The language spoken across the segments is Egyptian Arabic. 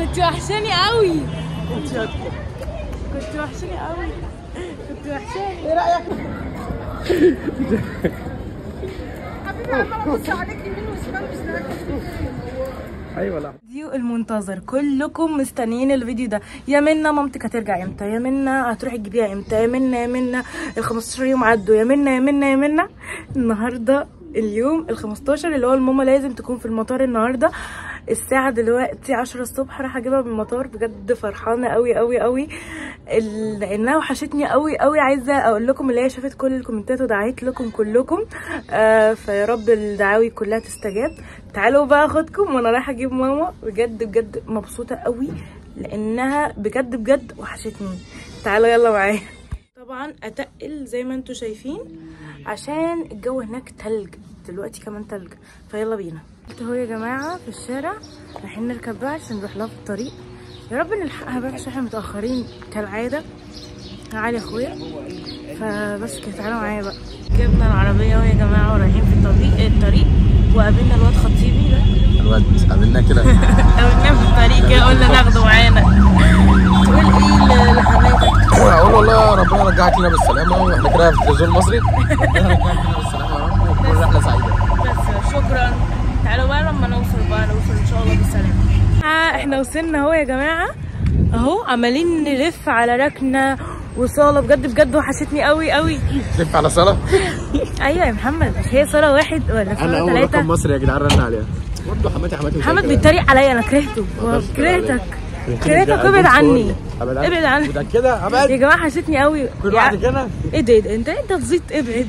كنت وحشاني قوي كنت وحشاني قوي كنت وحشاني ايه رايك ايوه لا فيديو المنتظر كلكم مستنيين الفيديو ده يا منا مامتك هترجع امتى يا منا هتروحي تجيبيها امتى يا منا يا منا ال 15 يوم عدوا يا منا يا منا يا منا النهارده اليوم ال 15 اللي هو الماما لازم تكون في المطار النهارده الساعه دلوقتي 10 الصبح راح اجيبها من المطار بجد فرحانه قوي قوي قوي ال- لانها وحشتني قوي قوي عايزه اقول لكم اللي هي شافت كل الكومنتات ودعيت لكم كلكم آه فيا رب الدعاوي كلها تستجاب تعالوا بقى اخدكم وانا رايحه اجيب ماما بجد بجد مبسوطه قوي لانها بجد بجد وحشتني تعالوا يلا معايا طبعا اتقل زي ما انتم شايفين عشان الجو هناك تلج دلوقتي كمان تلج فيلا بينا اهو يا جماعه في الشارع رايحين نركب بقى عشان نروح لها في الطريق يا رب نلحقها بقى عشان احنا متاخرين كالعاده تعالي يا اخويا فبس كده تعالوا معايا بقى جبنا العربيه اهو يا جماعه ورايحين في الطريق الطريق وقابلنا الواد خطيبي ده الواد قابلنا كده قابلناه في الطريق كده قلنا ناخده معانا تقول ايه لحماتك اقول والله ربنا رجعك لنا بالسلامه واحنا كده في التلفزيون المصري ربنا رجعك لنا بالسلامه يا رب وتكون رحله سعيده بس شكرا تعالوا بقى لما نوصل بقى نوصل ان شاء الله بالسلامه آه احنا وصلنا اهو يا جماعه اهو عمالين نلف على ركنه وصاله بجد بجد وحشتني قوي قوي تلف على صلاه ايوه يا محمد مش هي صاله واحد ولا صاله ثلاثه مصري يا جدعان رن عليها برضه حماتي حماتي محمد بيتريق عليا انا كرهته كرهتك كرهتك ابعد عني ابعد عني ده كده ابعد يا جماعه حشتني قوي كل يا- واحد كده ايه ده إيه ده انت انت تزيط ابعد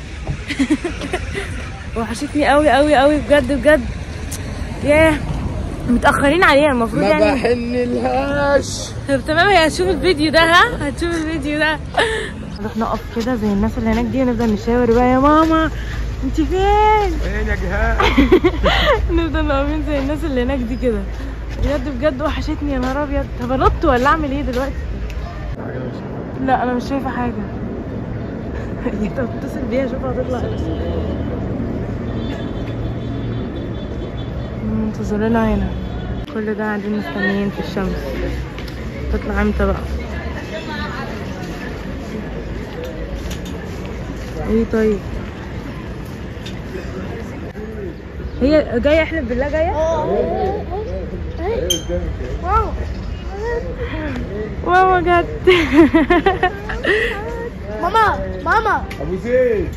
وحشتني قوي قوي قوي بجد بجد ياه متاخرين عليها المفروض ما يعني بحنلهاش طب تمام هي هتشوف الفيديو ده ها هتشوف الفيديو ده نروح نقف كده زي الناس اللي هناك دي ونفضل نشاور بقى يا ماما انت فين فين يا جهاد نفضل واقفين زي الناس اللي هناك دي كده بجد بجد وحشتني يا نهار ابيض طب انط ولا اعمل ايه دلوقتي لا انا مش شايفه حاجه طب اتصل بيها اشوفها هتطلع امتى. منتظرينها هنا كل ده قاعدين مستنيين في الشمس تطلع امتى بقى ايه طيب هي جايه احلف بالله جايه ماما جت ماما ماما ابو زيد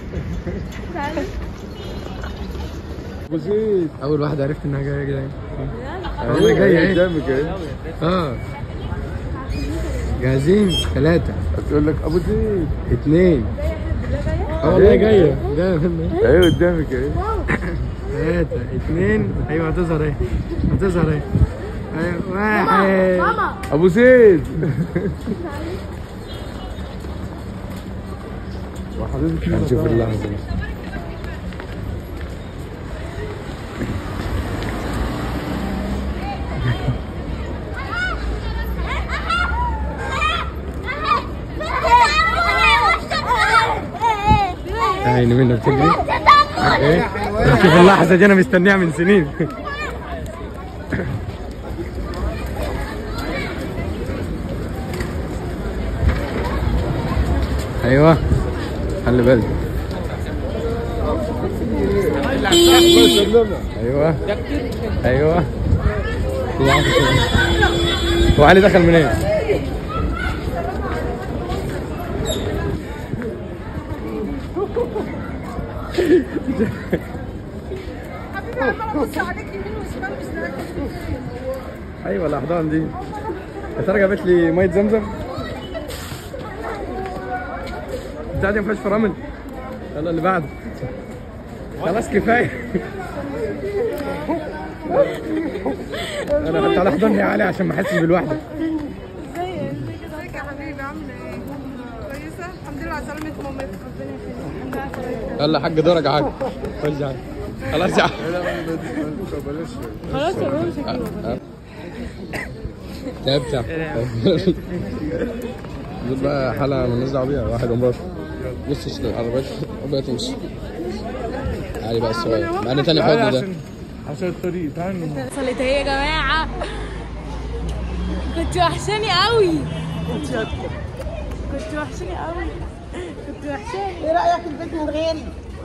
ابو زيد اول واحده عرفت انها جايه كده والله جايه ايه قدامك اهي اه جاهزين ثلاثة هتقول لك ابو زيد اثنين اه والله جاية ده ايوه قدامك اهي ثلاثة اثنين ايوه هتظهر اهي هتظهر اهي ايوه واحد ماما ابو زيد هنشوف اللحظة عيني منها بتجري ايه شوف اللحظة دي انا مستنيها من سنين ايوه خلي بالك ايوه ايوه هو علي دخل منين؟ ايوه الاحضان دي يا ترى جابت لي ميه زمزم بتاع دي ما فيهاش فرامل يلا اللي بعده خلاص كفايه انا تعالى احضني يا علي عشان ما احسش بالوحده ازيك يا حبيبي عامله ايه؟ كويسه؟ الحمد لله على سلامة مامتك ربنا يخليك الحمد لله على سلامتك يلا يا حاج دورك يا حاج خش يا حاج خلاص يا حاج خلاص يا بابا شكرا تعبت يا عم. دول بقى حلقه مالناش دعوه بيها واحد ومراته بص اشتري العربيات العربية تمشي علي بقى السؤال معانا تاني حوض ده عشان الطريق تعالوا وصلت اهي يا جماعه كنت وحشاني قوي كنت وحشاني قوي كنت وحشاني ايه رايك في البيت من غيري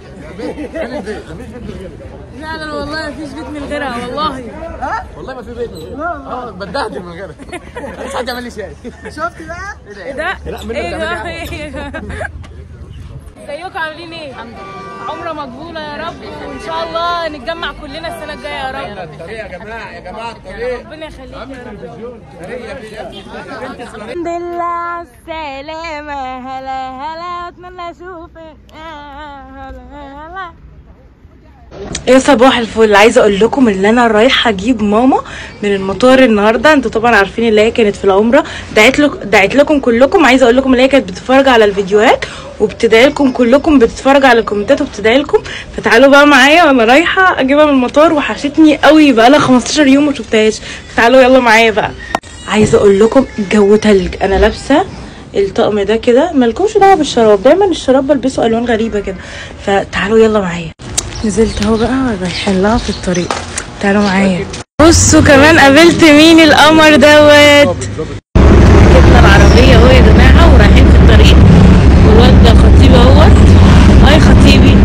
فعلا والله مفيش بيت من غيرها والله والله ما في بيت اه بتبهدل من غيرها مش حد يعمل لي شاي شفت بقى ايه ده؟ لا، منك ايه ده؟ تعملي ايه ده؟ ازيكم عاملين ايه؟ الحمد لله عمرة مقبولة يا رب وان شاء الله نتجمع كلنا السنة الجاية يا رب الطريق يا جماعه يا جماعه الطريق ربنا يخليك يا رب الطريق الحمد لله على السلامة هلا هلا اتمنى اشوفك هلا هلا يا صباح الفل عايزه اقول لكم ان انا رايحه اجيب ماما من المطار النهارده انتوا طبعا عارفين اللي هي كانت في العمره دعيت لك دعيت لكم كلكم عايزه اقول لكم اللي هي كانت بتتفرج على الفيديوهات وبتدعي لكم كلكم بتتفرج على الكومنتات وبتدعي لكم فتعالوا بقى معايا وانا رايحه اجيبها من المطار وحشتني قوي بقى لها 15 يوم ما شفتهاش فتعالوا يلا معايا بقى عايزه اقول لكم الجو تلج انا لابسه الطقم ده كده مالكمش دعوه بالشراب دايما الشراب بلبسه الوان غريبه كده فتعالوا يلا معايا نزلت اهو بقى رايحين لها في الطريق تعالوا معايا بصوا كمان قابلت مين القمر دوت ركبنا العربيه اهو يا جماعه ورايحين في الطريق والواد ده خطيبي اهوت هاي خطيبي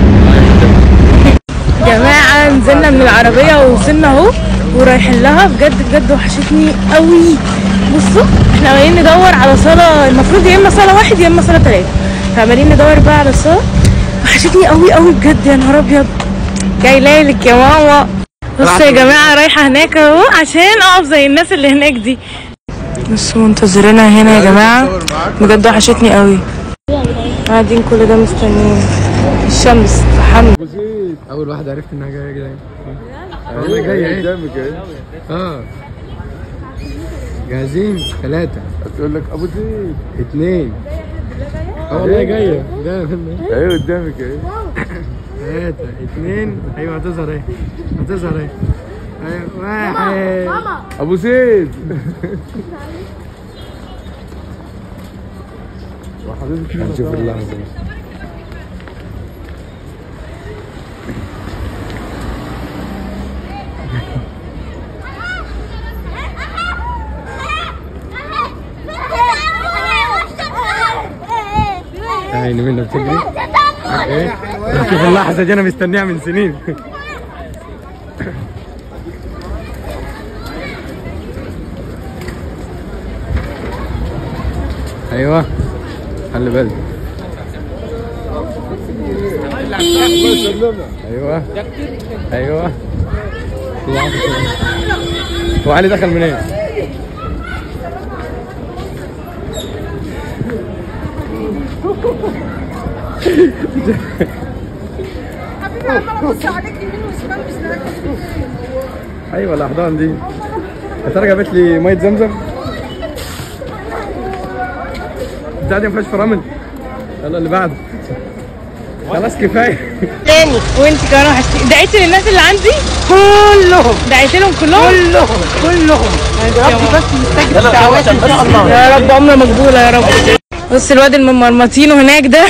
جماعه نزلنا من العربيه ووصلنا اهو ورايحين لها بجد بجد وحشتني قوي بصوا احنا عمالين ندور على صاله المفروض يا اما صاله واحد يا اما صاله ثلاثه فعمالين ندور بقى على صاله وحشتني قوي قوي بجد يا نهار ابيض جاي لك يا ماما بصوا يا جماعه رايحه هناك اهو عشان اقف زي الناس اللي هناك دي بصوا منتظرينها هنا يا جماعه بجد وحشتني قوي قاعدين كل ده مستنيين الشمس حمد زيد اول واحده عرفت انها جايه جايه انا جايه اهي قدامك اهي اه جاهزين ثلاثة هتقول لك ابو زيد اثنين اه والله جاية ده ايوه قدامك اهي ثلاثة اثنين ايوه هتظهر اهي هتظهر اهي ايوه واحد ابو زيد هنشوف اللحظة عيني منها بتجري ايه شوف اللحظة دي انا مستنيها من سنين ايوه خلي بالك ايوه ايوه لحظة كده. هو علي دخل منين؟ حبيبي عمال ابص عليك يمين وشمال مش لاقي ايوه الاحضان دي يا ترى جابت لي ميه زمزم بتاع دي ما فيهاش فرامل يلا اللي بعده خلاص كفايه تاني وانت كمان وحشتي دعيت للناس اللي عندي كلهم دعيت لهم كلهم كلهم كلهم ربي بس مستجب الدعوات ان شاء الله يا رب عمره مقبولة يا رب بص الواد الممرمطينه هناك ده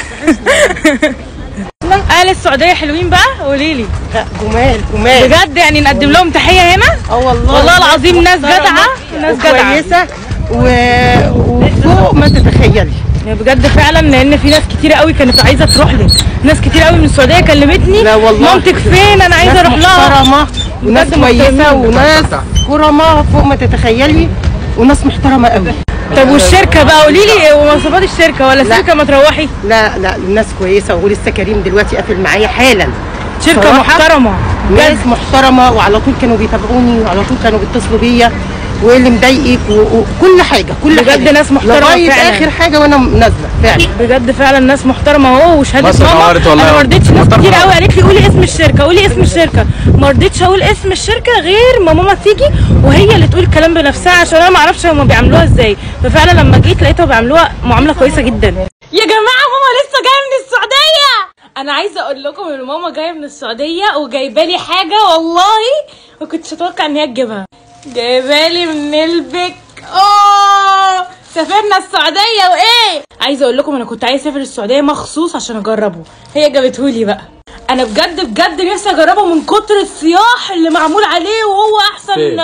اهل السعودية حلوين بقى قولي لي لا جمال جمال بجد يعني نقدم لهم تحية هنا اه والله والله العظيم ناس جدعة ناس جدعة كويسه و... وفوق ما تتخيلي يعني بجد فعلا لان في ناس كتير قوي كانت عايزه تروح لك ناس كتير قوي من السعوديه كلمتني لا والله. مامتك فين انا عايزه ناس اروح لها محترمه وناس بجد كويسه محترمين. وناس كرماء فوق ما تتخيلي وناس محترمه قوي طب والشركه بقى قولي لي مواصفات الشركه ولا الشركه ما تروحي لا لا الناس كويسه ولسه كريم دلوقتي قافل معايا حالا شركه صراحة محترمه ناس بجد محترمه وعلى طول كانوا بيتابعوني وعلى طول كانوا بيتصلوا بيا وايه اللي مضايقك و- وكل حاجه كل بجد حاجه ناس محترمة لغايه فعلا. اخر حاجه وانا نازله فعلا بجد فعلا ناس محترمه اهو وشهاده مصر ماما نورت والله انا يا ما رضيتش ناس محترمة كتير أوي. قوي قالت لي قولي اسم الشركه قولي اسم الشركه ما رضيتش اقول اسم الشركه غير ما ماما تيجي وهي اللي تقول الكلام بنفسها عشان انا ما اعرفش هما بيعملوها ازاي ففعلا لما جيت لقيتها بيعملوها معامله كويسه جدا يا جماعه ماما لسه جايه من السعوديه انا عايزه اقول لكم ان ماما جايه من السعوديه وجايبه لي حاجه والله ما كنتش اتوقع ان هي تجيبها جايبه لي من البك اوه سافرنا السعوديه وايه عايزه اقول لكم انا كنت عايزه اسافر السعوديه مخصوص عشان اجربه هي جابتهولي بقى انا بجد بجد نفسي اجربه من كتر الصياح اللي معمول عليه وهو احسن فين؟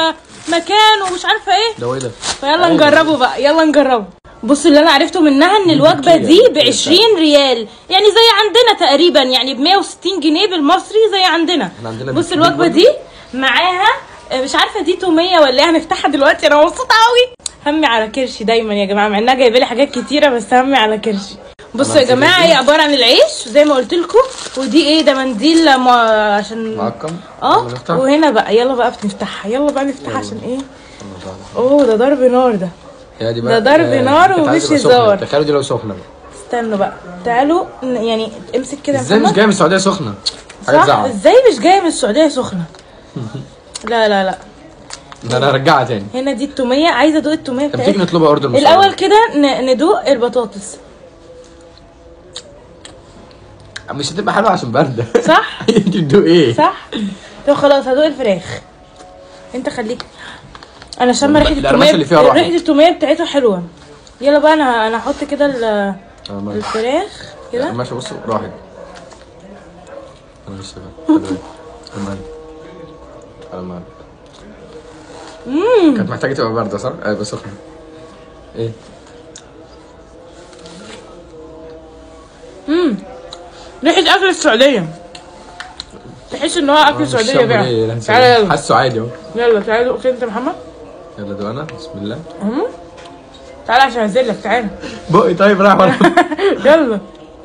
مكان ومش عارفه ايه ده ايه ده؟ فيلا نجربه بقى يلا نجربه بصوا اللي انا عرفته منها ان الوجبه دي ب 20 ريال يعني زي عندنا تقريبا يعني ب 160 جنيه بالمصري زي عندنا احنا عندنا بص بيف الوجبه برجر. دي معاها آه، مش عارفه دي توميه ولا ايه هنفتحها دلوقتي انا مبسوطه قوي همي على كرشي دايما يا جماعه مع انها جايبه لي حاجات كتيره بس همي على كرشي بصوا يا أنا جماعه هي عباره عن العيش زي ما قلت لكم ودي ايه ده منديل ما عشان معقم اه يلا نفتح. وهنا بقى يلا بقى بنفتحها يلا بقى نفتحها عشان ايه اوه ده ضرب نار ده هي دي ده ضرب آه، نار كانت ومش عايزة تبقى سخنة. هزار. تخيلوا دي لو سخنه بقى استنوا بقى تعالوا ن- يعني امسك كده يا ازاي مش محمد. جايه من السعوديه سخنه؟ حاجه صح تزعل ازاي مش جايه من السعوديه سخنه لا لا لا ده انا هرجعها تاني هنا دي التوميه عايزه ادوق التوميه طب تيجي بتاعتها نطلبها اوردر من الاول السعودية. كده ن- ندوق البطاطس مش هتبقى حلوه عشان بارده صح انت بتدوق ايه؟ صح طب خلاص هدوق الفراخ انت خليك انا شامه ريحه القرمشة التوميه اللي فيها راحت. ريحه التوميه بتاعتها حلوه يلا بقى انا انا هحط كده ال- آه، ماشي. الفراخ كده ماشي بصوا راحت انا لسه بقى حلوة. كمان كمان كانت محتاجه تبقى بارده صح؟ ايوه بس سخنه ايه؟ ريحه اكل السعوديه تحس ان هو اكل سعوديه الشام بقى ليه؟ لا، تعالى يلا حاسه عادي اهو يلا تعالى دوق كده انت يا محمد يلا دوق انا بسم الله تعالى عشان انزل لك تعالى بقي طيب رايح ولا يلا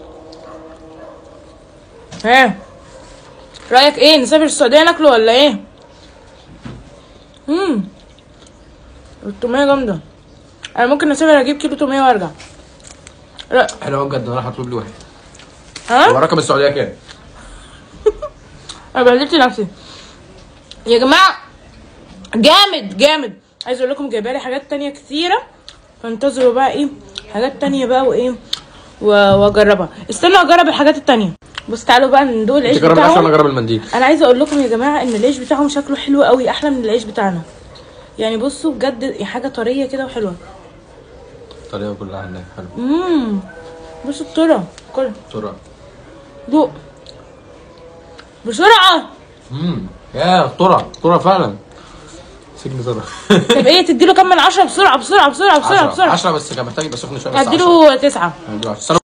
ها رايك ايه نسافر السعوديه ناكله ولا ايه امم التوميه جامده انا ممكن اسافر اجيب كيلو توميه وارجع لا حلو أهو بجد انا راح اطلب لي واحد هو ها رقم السعوديه كام؟ انا بهدلت نفسي يا جماعه جامد جامد عايز اقول لكم جايبه لي حاجات تانية كتيره فانتظروا بقى ايه حاجات تانية بقى وايه و- واجربها استنوا اجرب الحاجات التانية بص تعالوا بقى ندوق العيش تجرب العيش بتاعهم ولا اجرب المنديل؟ انا عايزه اقول لكم يا جماعه ان العيش بتاعهم شكله حلو قوي احلى من العيش بتاعنا يعني بصوا بجد حاجه طريه كده وحلوه الطريقه كلها هناك حلو امم بصوا الطرة كل بسرعه دوق بسرعه امم يا طرع طرع فعلا سجن طرع طب ايه تديله كام من عشرة بسرعه بسرعه بسرعه بسرعه بسرعه 10 بس كان محتاج يبقى سخن شويه بس هديله تسعة 10